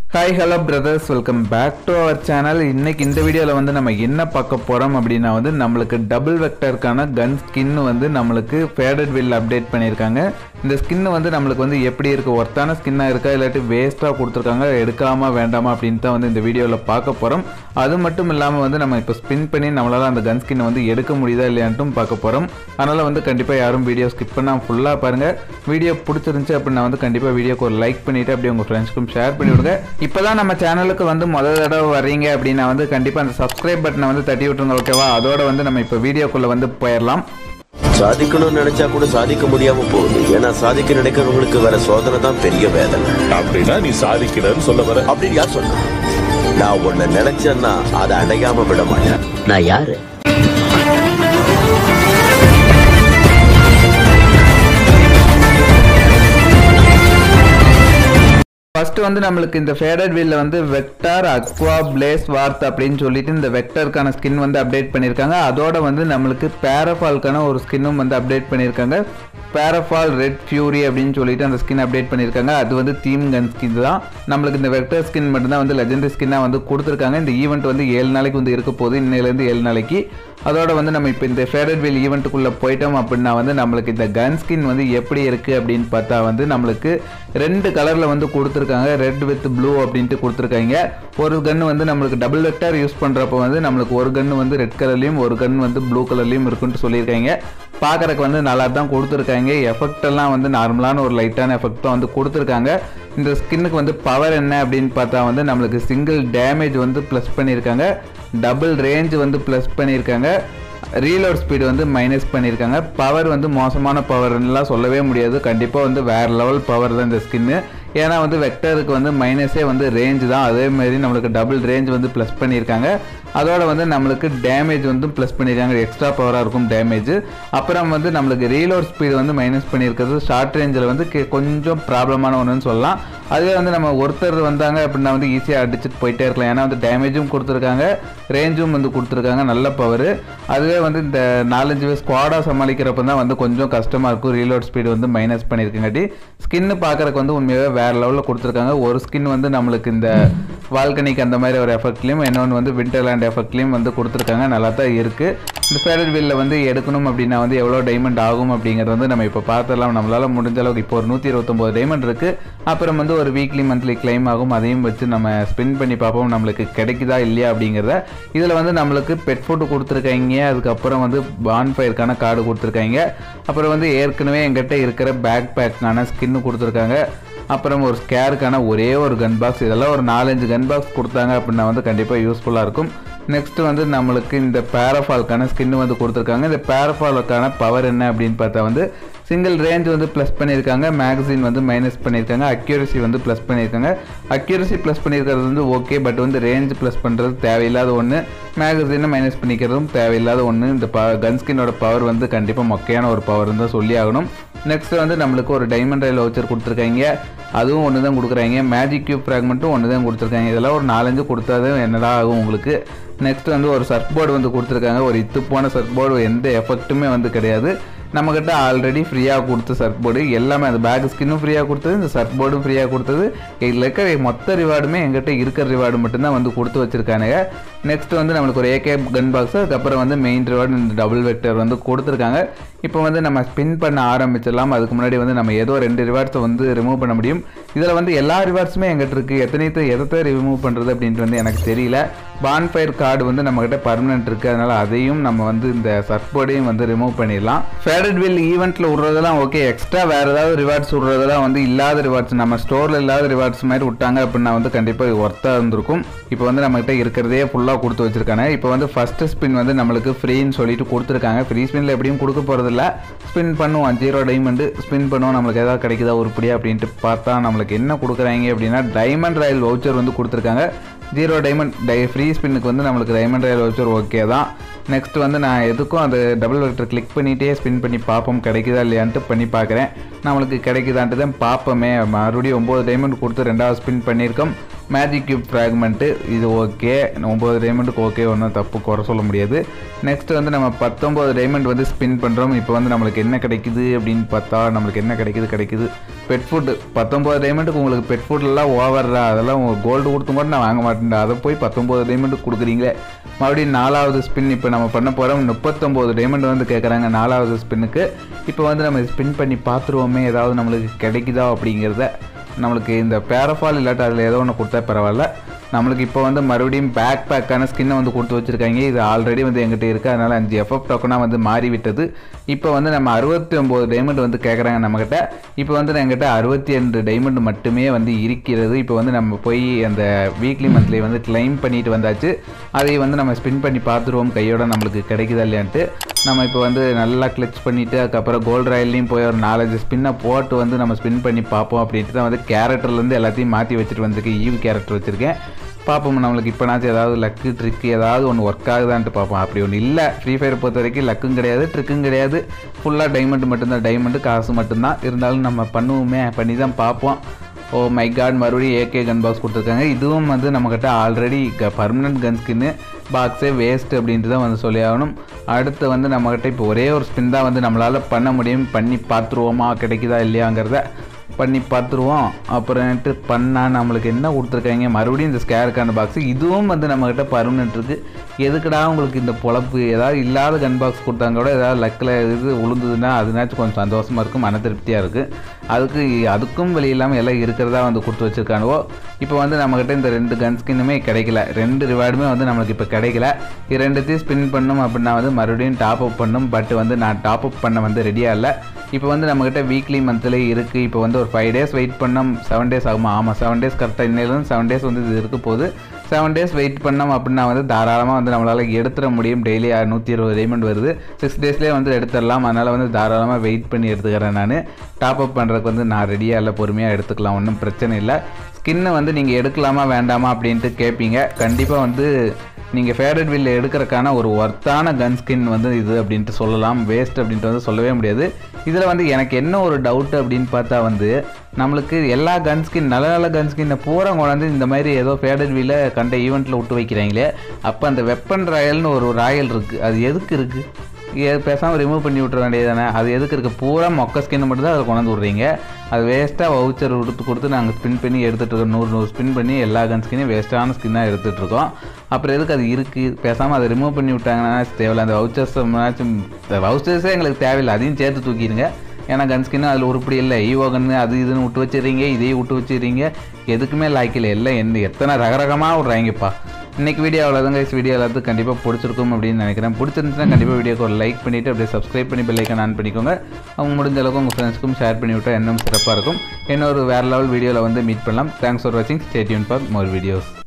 hi hello brothers welcome back to our channel இன்னைக்கு இந்த வீடியோவில் வந்து நம்ம என்ன பார்க்க போகிறோம் அப்படின்னா வந்து நம்மளுக்கு டபுள் வெக்டருக்கான கன் ஸ்கின் வந்து நம்மளுக்கு ஃபேடட் வில் அப்டேட் பண்ணியிருக்காங்க இந்த ஸ்கின் வந்து நம்மளுக்கு வந்து எப்படி இருக்குது ஒர்த்தான ஸ்கின்னாக இருக்கா இல்லாட்டி வேஸ்ட்டாக கொடுத்துருக்காங்க எடுக்காமா வேண்டாமா அப்படின்னு தான் வந்து இந்த வீடியோவில் பார்க்க போகிறோம் அது மட்டும் இல்லாமல் வந்து நம்ம இப்போ ஸ்பின் பண்ணி நம்மளால் அந்த கன் ஸ்கின்னை வந்து எடுக்க முடியுதா இல்லையான்ட்டும் பார்க்க போகிறோம் அதனால் வந்து கண்டிப்பாக யாரும் வீடியோ ஸ்கிப் பண்ணால் ஃபுல்லாக பாருங்கள் வீடியோ பிடிச்சிருந்துச்சு அப்படின்னா வந்து கண்டிப்பாக வீடியோக்கு ஒரு லைக் பண்ணிவிட்டு அப்படியே உங்கள் ஃப்ரெண்ட்ஸ்க்கும் ஷேர் பண்ணி விடுங்க இப்போ தான் நம்ம சேனலுக்கு வந்து முதல் தடவை வர்றீங்க அப்படின்னா வந்து கண்டிப்பாக அந்த சப்ஸ்கிரைப் பட்டனை வந்து தட்டி விட்டுருங்க ஓகேவா அதோட வந்து நம்ம இப்போ வீடியோக்குள்ளே வந்து போயிடலாம் சாதிக்கணும்னு நினைச்சா கூட சாதிக்க முடியாம போகுது ஏன்னா சாதிக்க நினைக்கிறவங்களுக்கு வேற சோதனை தான் பெரிய வேதனை அப்படின்னா நீ சாதிக்கிறன்னு சொல்ல வர அப்படின்னு யார் சொன்னா நான் ஒண்ணு நினைச்சேன்னா அதை அடையாம விட மாட்டேன் நான் யாரு ஃபர்ஸ்ட் வந்து நம்மளுக்கு இந்த ஃபேடட் வீல்ல வந்து வெக்டார் அக்வா பிளேஸ் வார்த் அப்படின்னு சொல்லிட்டு இந்த வெக்டருக்கான ஸ்கின் வந்து அப்டேட் பண்ணியிருக்காங்க அதோட வந்து நம்மளுக்கு பேரஃபால்க்கான ஒரு ஸ்கின்னும் வந்து அப்டேட் பண்ணியிருக்காங்க பேரஃபால் ரெட் ஃபியூரி அப்படின்னு சொல்லிட்டு அந்த ஸ்கின் அப்டேட் பண்ணியிருக்காங்க அது வந்து தீம் கன் ஸ்கின் தான் நம்மளுக்கு இந்த வெக்டர் ஸ்கின் மட்டும்தான் வந்து லெஜெண்டரி ஸ்கின்னாக வந்து கொடுத்துருக்காங்க இந்த ஈவெண்ட் வந்து ஏழு நாளைக்கு வந்து இருக்க போகுது இன்னையிலேருந்து ஏழு நாளைக்கு அதோட வந்து நம்ம இப்போ இந்த ஃபேடட் வீல் ஈவெண்ட்டுக்குள்ளே போயிட்டோம் அப்படின்னா வந்து நம்மளுக்கு இந்த கன் ஸ்கின் வந்து எப்படி இருக்குது அப்படின்னு பார்த்தா வந்து நம்மளுக்கு ரெண்டு கலரில் வந்து கொடுத்துருக்காங்க ரெட் வித் ப்ளூ அப்படின்ட்டு கொடுத்துருக்காங்க ஒரு கன் வந்து நம்மளுக்கு டபுள் வெக்டார் யூஸ் பண்ணுறப்போ வந்து நம்மளுக்கு ஒரு கன் வந்து ரெட் கலர்லையும் ஒரு கன் வந்து ப்ளூ கலர்லையும் இருக்குன்ட்டு சொல்லியிருக்காங்க பார்க்குறக்கு வந்து நல்லா தான் கொடுத்துருக்காங்க எஃபெக்ட் எல்லாம் வந்து நார்மலான ஒரு லைட்டான எஃபெக்ட் தான் வந்து கொடுத்துருக்காங்க இந்த ஸ்கின்னுக்கு வந்து பவர் என்ன அப்படின்னு பார்த்தா வந்து நம்மளுக்கு சிங்கிள் டேமேஜ் வந்து ப்ளஸ் பண்ணியிருக்காங்க டபுள் ரேஞ்ச் வந்து ப்ளஸ் பண்ணியிருக்காங்க ரீலோட் ஸ்பீடு வந்து மைனஸ் பண்ணியிருக்காங்க பவர் வந்து மோசமான பவர்லாம் சொல்லவே முடியாது கண்டிப்பாக வந்து வேறு லெவல் பவர் தான் இந்த ஸ்கின்னு ஏன்னா வந்து வெக்டருக்கு வந்து மைனஸே வந்து ரேஞ்ச் தான் அதே மாதிரி நம்மளுக்கு டபுள் ரேஞ்ச் வந்து ப்ளஸ் பண்ணியிருக்காங்க அதோட வந்து நம்மளுக்கு டேமேஜ் வந்து ப்ளஸ் பண்ணியிருக்காங்க எக்ஸ்ட்ரா பவராக இருக்கும் டேமேஜ் அப்புறம் வந்து நம்மளுக்கு ரீலோட் ஸ்பீடு வந்து மைனஸ் பண்ணியிருக்கிறது ஷார்ட் ரேஞ்சில் வந்து கே- கொஞ்சம் ப்ராப்ளமான ஒன்றுன்னு சொல்லலாம் அதுவே வந்து நம்ம ஒருத்தர் வந்தாங்க அப்படின்னா வந்து ஈஸியாக அடிச்சுட்டு போயிட்டே இருக்கலாம் ஏன்னா வந்து டேமேஜும் கொடுத்துருக்காங்க ரேஞ்சும் வந்து கொடுத்துருக்காங்க நல்ல பவர் அதுவே வந்து இந்த நாலஞ்சு பேர் ஸ்குவாடாக சமாளிக்கிறப்ப தான் வந்து கொஞ்சம் கஷ்டமாக இருக்கும் ரீலோட் ஸ்பீடு வந்து மைனஸ் பண்ணியிருக்கங்காட்டி ஸ்கின்னு பார்க்குறக்கு வந்து உண்மையாகவே வேறு லெவலில் கொடுத்துருக்காங்க ஒரு ஸ்கின் வந்து நம்மளுக்கு இந்த வால்கனிக் அந்த மாதிரி ஒரு எஃபெக்ட்லையும் இன்னொன்று வந்து விண்டர்லேண்ட் எஃபெக்ட்லையும் வந்து கொடுத்துருக்காங்க நல்லா தான் இருக்குது இந்த ஃபேடட் வீலில் வந்து எடுக்கணும் அப்படின்னா வந்து எவ்வளோ டைமண்ட் ஆகும் அப்படிங்கிறது வந்து நம்ம இப்போ பார்த்துடலாம் நம்மளால் முடிஞ்ச அளவுக்கு இப்போ ஒரு நூற்றி இருபத்தொம்போது டைமண்ட் இருக்குது அப்புறம் வந்து ஒரு வீக்லி மந்த்லி கிளைம் ஆகும் அதையும் வச்சு நம்ம ஸ்பின் பண்ணி பார்ப்போம் நம்மளுக்கு கிடைக்குதா இல்லையா அப்படிங்கிறத இதில் வந்து நம்மளுக்கு பெட் ஃபுட்டு கொடுத்துருக்காங்க அதுக்கப்புறம் வந்து பான் ஃபயருக்கான கார்டு கொடுத்துருக்காங்க அப்புறம் வந்து ஏற்கனவே எங்கிட்ட இருக்கிற பேக் பேக்கான ஸ்கின்னு கொடுத்துருக்காங்க அப்புறம் ஒரு ஸ்கேருக்கான ஒரே ஒரு கன் பாக்ஸ் இதெல்லாம் ஒரு நாலஞ்சு கன் பாக்ஸ் கொடுத்தாங்க அப்படின்னா வந்து கண்டிப்பாக யூஸ்ஃபுல்லாக இருக்கும் நெக்ஸ்ட் வந்து நம்மளுக்கு இந்த பேரஃபால்க்கான ஸ்கின் வந்து கொடுத்துருக்காங்க இந்த பேரஃபாலுக்கான பவர் என்ன அப்படின்னு பார்த்தா வந்து சிங்கிள் ரேஞ்ச் வந்து ப்ளஸ் பண்ணியிருக்காங்க மேகசின் வந்து மைனஸ் பண்ணியிருக்காங்க அக்யூரசி வந்து ப்ளஸ் பண்ணியிருக்காங்க அக்யூரசி ப்ளஸ் பண்ணியிருக்கிறது வந்து ஓகே பட் வந்து ரேஞ்ச் ப்ளஸ் பண்ணுறது தேவையில்லாத ஒன்று மேகசினை மைனஸ் பண்ணிக்கிறதும் தேவையில்லாத ஒன்று இந்த ப கன் ஸ்கின்னோட பவர் வந்து கண்டிப்பாக மொக்கையான ஒரு பவர் தான் சொல்லி ஆகணும் நெக்ஸ்ட் வந்து நம்மளுக்கு ஒரு டைமண்ட் ரயில் வவுச்சர் கொடுத்துருக்காங்க அதுவும் ஒன்று தான் கொடுக்குறாங்க மேஜிக் கியூப் ஃப்ராக்மெண்ட்டும் ஒன்று தான் கொடுத்துருக்காங்க இதெல்லாம் ஒரு நாலஞ்சு கொடுத்தாதான் என்னடா ஆகும் உங்களுக்கு நெக்ஸ்ட் வந்து ஒரு சர்ட் போர்டு வந்து கொடுத்துருக்காங்க ஒரு இத்து போன சர்ட் போர்டு எந்த எஃபெக்ட்டுமே வந்து கிடையாது நம்மக்கிட்ட ஆல்ரெடி ஃப்ரீயாக கொடுத்த சர்ட் போர்டு எல்லாமே அந்த பேக் ஸ்கின்னும் ஃப்ரீயாக கொடுத்தது இந்த சர்ட் போர்டும் ஃப்ரீயாக கொடுத்தது இதில் இருக்க மொத்த ரிவார்டுமே எங்கிட்ட இருக்கிற ரிவார்டு மட்டும்தான் வந்து கொடுத்து வச்சிருக்கானுங்க நெக்ஸ்ட் வந்து நம்மளுக்கு ஒரு ஏகே கன் பாக்ஸ் அதுக்கப்புறம் வந்து மெயின் ரிவார்டு இந்த டபுள் வெக்டர் வந்து கொடுத்துருக்காங்க இப்போ வந்து நம்ம ஸ்பின் பண்ண ஆரம்பிச்சிடலாம் அதுக்கு முன்னாடி வந்து நம்ம ஏதோ ரெண்டு ரிவார்ட்ஸை வந்து ரிமூவ் பண்ண முடியும் இதில் வந்து எல்லா ரிவார்ட்ஸுமே எங்கிட்ட இருக்குது எத்தனைத்தை எதை ரிமூவ் பண்ணுறது அப்படின்ட்டு வந்து எனக்கு தெரியல பான்ஃபயர் கார்டு வந்து நம்மக்கிட்ட பர்மனெண்ட் இருக்குது அதனால் அதையும் நம்ம வந்து இந்த சர்போர்டையும் வந்து ரிமூவ் பண்ணிடலாம் ஃபேடட் வில் ஈவெண்ட்டில் விட்றதெல்லாம் ஓகே எக்ஸ்ட்ரா வேறு ஏதாவது ரிவார்ட்ஸ் விட்றதெல்லாம் வந்து இல்லாத ரிவார்ட்ஸ் நம்ம ஸ்டோரில் இல்லாத ரிவார்ட்ஸ் மாதிரி விட்டாங்க அப்படின்னா வந்து கண்டிப்பாக ஒர்த்தாக இருந்திருக்கும் இப்போ வந்து நம்மகிட்ட இருக்கிறதே ஃபுல்லாக கொடுத்து வச்சிருக்காங்க இப்போ வந்து ஃபஸ்ட்டு ஸ்பின் வந்து நம்மளுக்கு ஃப்ரீன்னு சொல்லிட்டு கொடுத்துருக்காங்க ஃப்ரீ ஸ்பின்னில் எப்படியும் கொடுக்க போகிறதில்ல ஸ்பின் பண்ணுவோம் ஜீரோ டைமண்டு ஸ்பின் பண்ணுவோம் நம்மளுக்கு ஏதாவது கிடைக்குதா உருப்படியா அப்படின்ட்டு பார்த்தா நம்மளுக்கு என்ன கொடுக்குறாங்க அப்படின்னா டைமண்ட் ராயல் வவுச்சர் வந்து கொடுத்துருக்காங்க ஜீரோ டைமண்ட் டை ஃப்ரீ ஸ்பின்னுக்கு வந்து நம்மளுக்கு டைமண்ட் ராயல் வவுச்சர் ஓகே தான் நெக்ஸ்ட் வந்து நான் எதுக்கும் அது டபுள் வெக்டர் கிளிக் பண்ணிகிட்டே ஸ்பின் பண்ணி பார்ப்போம் கிடைக்குதா இல்லையான்ட்டு பண்ணி பார்க்குறேன் நம்மளுக்கு கிடைக்குதான்ட்டு தான் பார்ப்போமே மறுபடியும் ஒம்பது டைமண்ட் கொடுத்து ரெண்டாவது ஸ்பின் பண்ணியிருக்கோம் மேஜிக் கியூப் ஃப்ராக்மெண்ட்டு இது ஓகே ஒம்பது டைமண்டுக்கு ஓகே ஒன்றும் தப்பு குறை சொல்ல முடியாது நெக்ஸ்ட் வந்து நம்ம பத்தொம்பது டைமண்ட் வந்து ஸ்பின் பண்ணுறோம் இப்போ வந்து நம்மளுக்கு என்ன கிடைக்குது அப்படின்னு பார்த்தா நம்மளுக்கு என்ன கிடைக்குது கிடைக்குது பெட் ஃபுட்டு பத்தொம்பது டைமண்டுக்கு உங்களுக்கு பெட் ஃபுட்லாம் ஓவர்ரா அதெல்லாம் உங்களுக்கு கோல்டு கொடுத்தும் கூட நான் வாங்க மாட்டேன் அதை போய் பத்தொம்பது டைமண்டுக்கு கொடுக்குறீங்களே மறுபடியும் நாலாவது ஸ்பின் இப்போ நம்ம பண்ண போகிறோம் முப்பத்தொம்போது டைமண்ட் வந்து கேட்குறாங்க நாலாவது ஸ்பின்னுக்கு இப்போ வந்து நம்ம ஸ்பின் பண்ணி பார்த்துருவோமே ஏதாவது நம்மளுக்கு கிடைக்குதா அப்படிங்கிறத நம்மளுக்கு இந்த பேரஃபால் இல்லாட்டி அதில் ஏதோ ஒன்று கொடுத்தா பரவாயில்ல நம்மளுக்கு இப்போ வந்து மறுபடியும் பேக் பேக்கான ஸ்கின்னை வந்து கொடுத்து வச்சுருக்காங்க இது ஆல்ரெடி வந்து எங்கிட்ட இருக்குது அதனால் அஞ்சு எஃப்எஃப் டோக்கனாக வந்து மாறி விட்டது இப்போ வந்து நம்ம அறுபத்தி ஒம்பது டைமண்ட் வந்து கேட்குறாங்க நம்மக்கிட்ட இப்போ வந்து எங்கிட்ட அறுபத்தி ரெண்டு டைமண்ட் மட்டுமே வந்து இருக்கிறது இப்போ வந்து நம்ம போய் அந்த வீக்லி மந்த்லி வந்து கிளைம் பண்ணிட்டு வந்தாச்சு அதை வந்து நம்ம ஸ்பின் பண்ணி பார்த்துருவோம் கையோட நம்மளுக்கு கிடைக்குதா இல்லையான்ட்டு நம்ம இப்போ வந்து நல்லா கிளிச் பண்ணிவிட்டு அதுக்கப்புறம் கோல்டு ராயிலையும் போய் ஒரு நாலஞ்சு ஸ்பின்னை போட்டு வந்து நம்ம ஸ்பின் பண்ணி பார்ப்போம் அப்படின்ட்டு தான் வந்து கேரக்டர்லேருந்து எல்லாத்தையும் மாற்றி வச்சுட்டு வந்திருக்கேன் ஈவ் கேரக்டர் வச்சுருக்கேன் பார்ப்போம் நம்மளுக்கு இப்போனாச்சும் ஏதாவது லக்கு ட்ரிக்கு ஏதாவது ஒன்று ஒர்க் ஆகுதான்ட்டு பார்ப்போம் அப்படி ஒன்று இல்லை ஃப்ரீ ஃபயர் பொறுத்த வரைக்கும் லக்கும் கிடையாது ட்ரிக்கும் கிடையாது ஃபுல்லாக டைமண்ட் மட்டும்தான் டைமண்டு காசு மட்டும்தான் இருந்தாலும் நம்ம பண்ணுவோமே பண்ணி தான் பார்ப்போம் ஓ மை காட் மறுபடியும் ஏகே கன் பாக்ஸ் கொடுத்துருக்காங்க இதுவும் வந்து நம்மக்கிட்ட ஆல்ரெடி பர்மனன்ட் கன் ஸ்கின்னு பாக்ஸே வேஸ்ட் அப்படின்ட்டு தான் வந்து சொல்லி ஆகணும் அடுத்து வந்து நம்மக்கிட்ட இப்போ ஒரே ஒரு ஸ்பின் தான் வந்து நம்மளால் பண்ண முடியும் பண்ணி பார்த்துருவோமா கிடைக்குதா இல்லையாங்கிறத பண்ணி பார்த்துருவோம் அப்புறமேட்டு பண்ணால் நம்மளுக்கு என்ன கொடுத்துருக்காங்க மறுபடியும் இந்த ஸ்கேருக்கான பாக்ஸ் இதுவும் வந்து நம்மக்கிட்ட பர்மனெண்ட் இருக்குது எதுக்குடா உங்களுக்கு இந்த பொழப்பு ஏதாவது இல்லாத கன் பாக்ஸ் கொடுத்தாங்க கூட ஏதாவது லக்கில் இது உளுந்ததுன்னா அதுனாச்சும் கொஞ்சம் சந்தோஷமாக இருக்கும் மன திருப்தியாக இருக்குது அதுக்கு அதுக்கும் வெளி இல்லாமல் எல்லாம் இருக்கிறதா வந்து கொடுத்து வச்சுருக்கானுவோ இப்போ வந்து நம்மக்கிட்ட இந்த ரெண்டு கன் ஸ்கின்னுமே கிடைக்கல ரெண்டு ரிவார்டுமே வந்து நம்மளுக்கு இப்போ கிடைக்கல இது ரெண்டுத்தையும் ஸ்பின் பண்ணும் அப்படின்னா வந்து மறுபடியும் டாப் அப் பண்ணும் பட் வந்து நான் டாப் அப் பண்ண வந்து ரெடியாக இல்லை இப்போ வந்து நம்மக்கிட்ட வீக்லி மந்த்லி இருக்குது இப்போ வந்து ஒரு ஃபைவ் டேஸ் வெயிட் பண்ணோம் செவன் டேஸ் ஆகுமா ஆமாம் செவன் டேஸ் கரெக்டாக இன்னிலேருந்து செவன் டேஸ் வந்து இது இருக்க போகுது செவன் டேஸ் வெயிட் பண்ணோம் அப்படின்னா வந்து தாராளமாக வந்து நம்மளால் எடுத்துட முடியும் டெய்லி நூற்றி இருபது டைமண்ட் வருது சிக்ஸ் டேஸ்லேயே வந்து எடுத்துடலாம் அதனால் வந்து தாராளமாக வெயிட் பண்ணி எடுத்துக்கிறேன் நான் டாப் அப் பண்ணுறதுக்கு வந்து நான் ரெடியாக இல்லை பொறுமையாக எடுத்துக்கலாம் ஒன்றும் பிரச்சனை இல்லை ஸ்கின்னை வந்து நீங்கள் எடுக்கலாமா வேண்டாமா அப்படின்ட்டு கேட்பீங்க கண்டிப்பாக வந்து நீங்கள் ஃபேவரட் வில்ல எடுக்கிறக்கான ஒரு ஒர்த்தான கன் ஸ்கின் வந்து இது அப்படின்ட்டு சொல்லலாம் வேஸ்ட் அப்படின்ட்டு வந்து சொல்லவே முடியாது இதில் வந்து எனக்கு என்ன ஒரு டவுட் அப்படின்னு பார்த்தா வந்து நம்மளுக்கு எல்லா கன் ஸ்கின் நல்ல நல்ல கன் ஸ்கின்னை பூரா கொண்டாந்து இந்த மாதிரி ஏதோ ஃபேவரட் வில்ல கண்ட ஈவெண்ட்டில் விட்டு வைக்கிறாங்களே அப்போ அந்த வெப்பன் ராயல்னு ஒரு ராயல் இருக்குது அது எதுக்கு இருக்குது ஏ பேசாமல் ரிமூவ் பண்ணி விட்ற வேண்டியது தானே அது எதுக்கு இருக்குது பூரா மொக்க ஸ்கின் மட்டும் தான் அதை கொண்டாந்து விட்றீங்க அது வேஸ்ட்டாக வவுச்சர் கொடுத்து கொடுத்து நாங்கள் ஸ்பின் பண்ணி எடுத்துகிட்டு இருக்கோம் நூறு நூறு ஸ்பின் பண்ணி எல்லா கன் ஸ்கினையும் வேஸ்ட்டான ஸ்கின்னாக எடுத்துகிட்டு இருக்கோம் அப்புறம் எதுக்கு அது இருக்குது பேசாமல் அதை ரிமூவ் பண்ணி விட்டாங்கன்னா தேவையில்ல அந்த வவுச்சர்ஸ் வவுச்சர்ஸே எங்களுக்கு தேவையில்லை அதையும் சேர்த்து தூக்கிடுங்க ஏன்னா கன் ஸ்கின்னு அதில் உருப்படி இல்லை ஈவோ கன்னு அது இதுன்னு விட்டு வச்சிடுறீங்க இதையும் விட்டு வச்சிடுறீங்க எதுக்குமே லாய்க்கில் எல்லாம் எந்த எத்தனை ரகரகமாக விட்றாங்கப்பா இன்னைக்கு வீடியோ அவ்வளோதாங்க இந்த வீடியோ எல்லாத்துக்கும் கண்டிப்பாக பிடிச்சிருக்கும் அப்படின்னு நினைக்கிறேன் பிடிச்சிருந்துச்சுன்னா கண்டிப்பாக வீடியோக்கு ஒரு லைக் பண்ணிவிட்டு அப்படியே சப்ஸ்கிரைப் பண்ணி பெல் ஐக்கான் ஆன் பண்ணிக்கோங்க அவங்க முடிஞ்ச அளவுக்கு உங்கள் ஃப்ரெண்ட்ஸ்க்கும் ஷேர் பண்ணி விட்டால் இன்னும் சிறப்பாக இருக்கும் இன்னொரு வேறு லெவல் வீடியோவில் வந்து மீட் பண்ணலாம் தேங்க்ஸ் ஃபார் வாட்சிங் ஸ்டேட்யூன் ஃபார் மோர் வீடியோஸ்